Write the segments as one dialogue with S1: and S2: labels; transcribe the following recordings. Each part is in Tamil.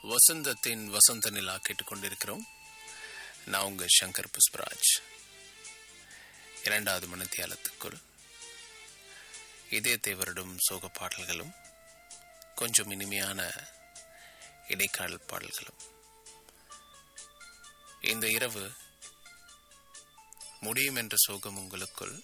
S1: வசந்தத்தின் வசந்த நிலா கேட்டுக்கொண்டிருக்கிறோம் நான் உங்க சங்கர் புஷ்பராஜ் இரண்டாவது மனத்தியாலத்துக்குள் இதயத்தை வருடும் சோக பாடல்களும் கொஞ்சம் இனிமையான இடைக்கால பாடல்களும் இந்த இரவு முடியும் என்ற சோகம் உங்களுக்குள்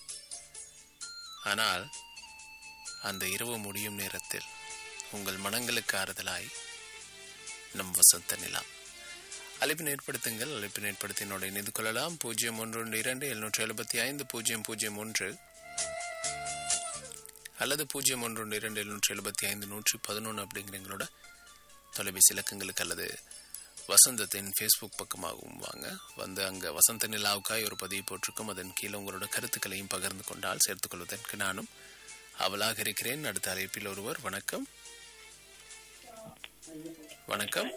S1: ஆனால் அந்த இரவு முடியும் நேரத்தில் உங்கள் மனங்களுக்கு ஆறுதலாய் நம் வசந்த நிலா அழைப்பினை ஏற்படுத்துங்கள் அழைப்பினை ஏற்படுத்தி என்னோட இணைந்து கொள்ளலாம் பூஜ்ஜியம் ஒன்று ஒன்று இரண்டு எழுநூற்றி எழுபத்தி ஐந்து பூஜ்ஜியம் பூஜ்ஜியம் ஒன்று அல்லது பூஜ்ஜியம் ஒன்று ஒன்று இரண்டு எழுநூற்றி எழுபத்தி ஐந்து நூற்றி பதினொன்று அப்படிங்கிற எங்களோட தொலைபேசி இலக்கங்களுக்கு அல்லது வசந்தத்தின் ஃபேஸ்புக் பக்கமாகவும் வாங்க வந்து அங்கே வசந்த நிலாவுக்காய் ஒரு பதிவு போட்டிருக்கும் அதன் கீழே உங்களோட கருத்துக்களையும் பகிர்ந்து கொண்டால் சேர்த்துக் கொள்வதற்கு நானும் அவளாக இருக்கிறேன் அடுத்த அழைப்பில் ஒருவர் வணக்கம் வணக்கம்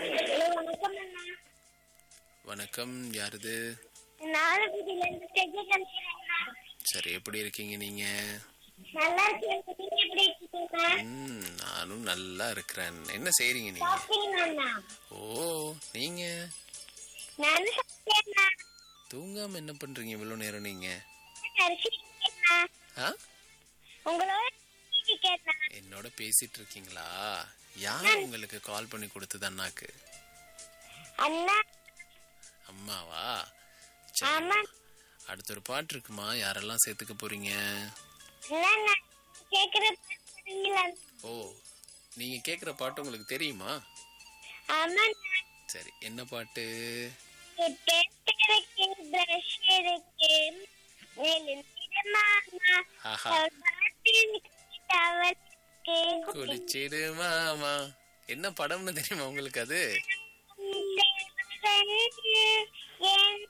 S1: வணக்கம் யாருது
S2: நாகர்கோவில்ல இருந்து ஸ்டெஜி கமிஷனா
S1: சரி எப்படி இருக்கீங்க நீங்க
S2: நல்லா இருக்கேன் நீங்க எப்படி இருக்கீங்க
S1: ம், நானும் நல்லா இருக்கிறேன் என்ன செய்றீங்க நீங்க
S2: சாப்பிட்டீங்களா
S1: ஓ நீங்க
S2: நானும் சாப்பிட்டேன்னா
S1: தூங்காம என்ன பண்றீங்க இவ்வளவு நேரம் நீங்க
S2: அரிசி கேட்டா
S1: ஆ
S2: உங்களோட அரிசி கேட்டா
S1: என்னோட பேசிட்டு இருக்கீங்களா யார் உங்களுக்கு கால் பண்ணி கொடுத்தது அண்ணாக்கு
S2: அண்ணா
S1: அம்மாவா
S2: ஆமா
S1: சரி அடுத்த ஒரு பாட்டு இருக்குமா யாரெல்லாம் சேர்த்துக்க போறீங்க
S2: இல்லண்ணா கேக்குறது பாத்தீங்களா
S1: ஓ நீங்க கேக்குற பாட்டு உங்களுக்கு தெரியுமா
S2: ஆமாண்ணா
S1: சரி என்ன பாட்டு
S2: பெஸ்ட் இருக்கு பிரஷ் இருக்கு நெலுந்திரமாமா
S1: ஆஹா
S2: டவல்
S1: குளிச்சிடு மாமா என்ன படம்னு தெரியுமா உங்களுக்கு அது
S2: என்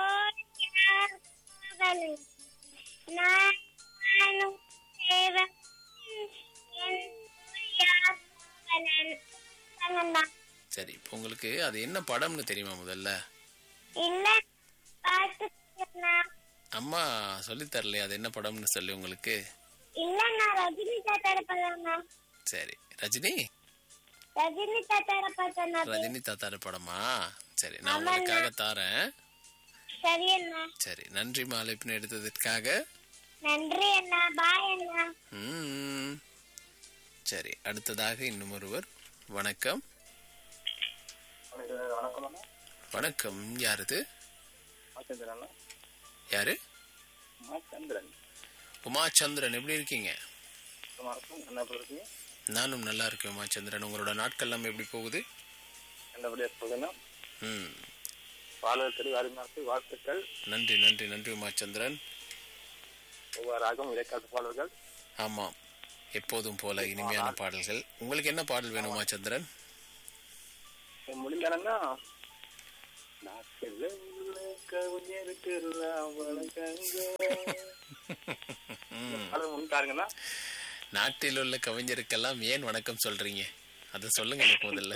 S2: போல் நானும் தேவன் என் யார்
S1: சரி இப்போ உங்களுக்கு அது என்ன படம்னு தெரியுமா முதல்ல
S2: இல்ல பாட்டு
S1: அம்மா சொல்லி தரலையா அது என்ன படம்னு சொல்லி உங்களுக்கு
S2: இல்ல நான் ரஜினி தாத்தார படம்னா
S1: சரி ரஜினி
S2: ரஜினி தாத்தார பார்த்தேன்னா
S1: ரஜினி தாத்தார படமா சரி நான் உங்களுக்காக தாரேன்
S2: சரி அண்ணா
S1: சரி நன்றி மாலைப்பின் எடுத்ததற்காக
S2: நன்றி அண்ணா பாய் அண்ணா
S1: ம். சரி அடுத்ததாக இன்னும் ஒருவர் வணக்கம்
S3: வணக்கம் அண்ணா
S1: வணக்கம் யாருது
S3: மாச்சந்திரன் அண்ணா
S1: யாரு
S3: மாச்சந்திரன்
S1: உமாச்சந்திரன் எப்படி இருக்கீங்க
S3: வணக்கம் என்ன எப்படி இருக்கீங்க
S1: நானும் நல்லா இருக்கேன் உமாச்சந்திரன் உங்களோட நாட்கள்லாம் எப்படி போகுது
S3: நல்லபடியாக சொல்லுங்க
S1: ம்
S3: பாடல் தெளிவு அருமையாக வாழ்த்துக்கள்
S1: நன்றி நன்றி நன்றி உமாச்சந்திரன்
S3: ஒவ்வொரு ராகம் இடைக்காட்டு பாடல்கள்
S1: ஆமாம் எப்போதும் போல இனிமையான பாடல்கள் உங்களுக்கு என்ன பாடல் வேணும் உமாச்சந்திரன்
S3: முடிந்தானன்னா நாட்டில் உள்ள கவிஞருக்கு வணக்கங்க பாடல் முன்தாருங்கண்ணா
S1: நாட்டில் உள்ள கவிஞருக்கெல்லாம் ஏன் வணக்கம் சொல்றீங்க அதை சொல்லுங்க எனக்கு முதல்ல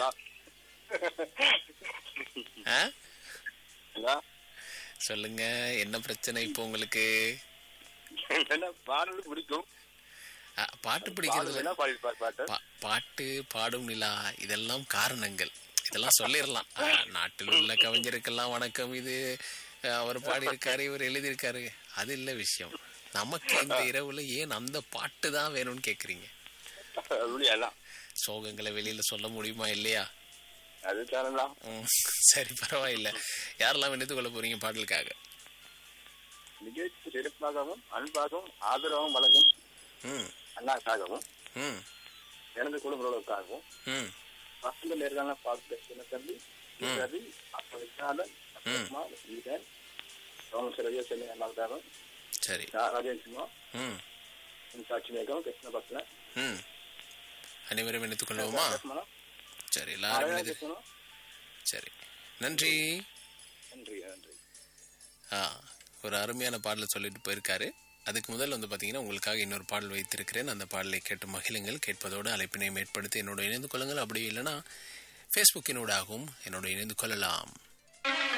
S1: ஆ
S3: அண்ணா,
S1: சொல்லுங்க என்ன பிரச்சனை இப்போ உங்களுக்கு
S3: என்ன பாடல் பிடிக்கும்
S1: ஆ, பாட்டு பிடிக்கிறதுல
S3: என்ன பாடிப்பார் பாட்டு
S1: பா- பாட்டு பாடும் நிலா இதெல்லாம் காரணங்கள் இதெல்லாம் சொல்லிடலாம் ஆ, நாட்டில் உள்ள கவிஞருக்கெல்லாம் வணக்கம் இது ஆ, அவர் பாடியிருக்காரு இவர் எழுதியிருக்காரு அது இல்ல விஷயம் நமக்கு இந்த இரவுல ஏன் அந்த பாட்டு தான் வேணும்னு கேக்குறீங்க
S3: அப்படியெல்லாம்
S1: சோகங்களை வெளியில சொல்ல முடியுமா இல்லையா
S3: அது தானே
S1: ம், சரி பரவாயில்ல யாரெல்லாம் எடுத்துக் கொள்ள போறீங்க பாடலுக்காக
S3: நிகழ்ச்சி சிறப்பாகவும் அன்பாகவும் ஆதரவும் வழங்கும்
S1: ம்
S3: அண்ணாக்காகவும்
S1: ம்
S3: எனது குடும்பங்களுக்காகவும்
S1: ம்
S3: வசந்த நேர்காண பார்த்த சின்ன தம்பி ரவி அப்ப விஸ்வநாதன் குமார் ஈரன் சோமசரவிய சென்னை அண்ணாவுக்காகவும்
S1: சரி
S3: ராஜேஷ் சிம்மா
S1: ம்
S3: சாட்சி மேகம் கிருஷ்ண பக்தன்
S1: ம் அனைவரும் எடுத்துக் கொள்வோமா சரி எல்லாரும் இணைந்து சரி நன்றி
S3: நன்றி நன்றி
S1: ஆ ஒரு அருமையான பாடலை சொல்லிட்டு போயிருக்காரு அதுக்கு முதல்ல வந்து பார்த்தீங்கன்னா உங்களுக்காக இன்னொரு பாடல் வைத்திருக்கிறேன் அந்த பாடலை கேட்டு மகிழுங்கள் கேட்பதோடு அழைப்பினை ஏற்படுத்தி என்னோட இணைந்து கொள்ளுங்கள் அப்படி இல்லைன்னா ஃபேஸ்புக்கினூடாகவும் என்னோட இணைந்து கொள்ளலாம்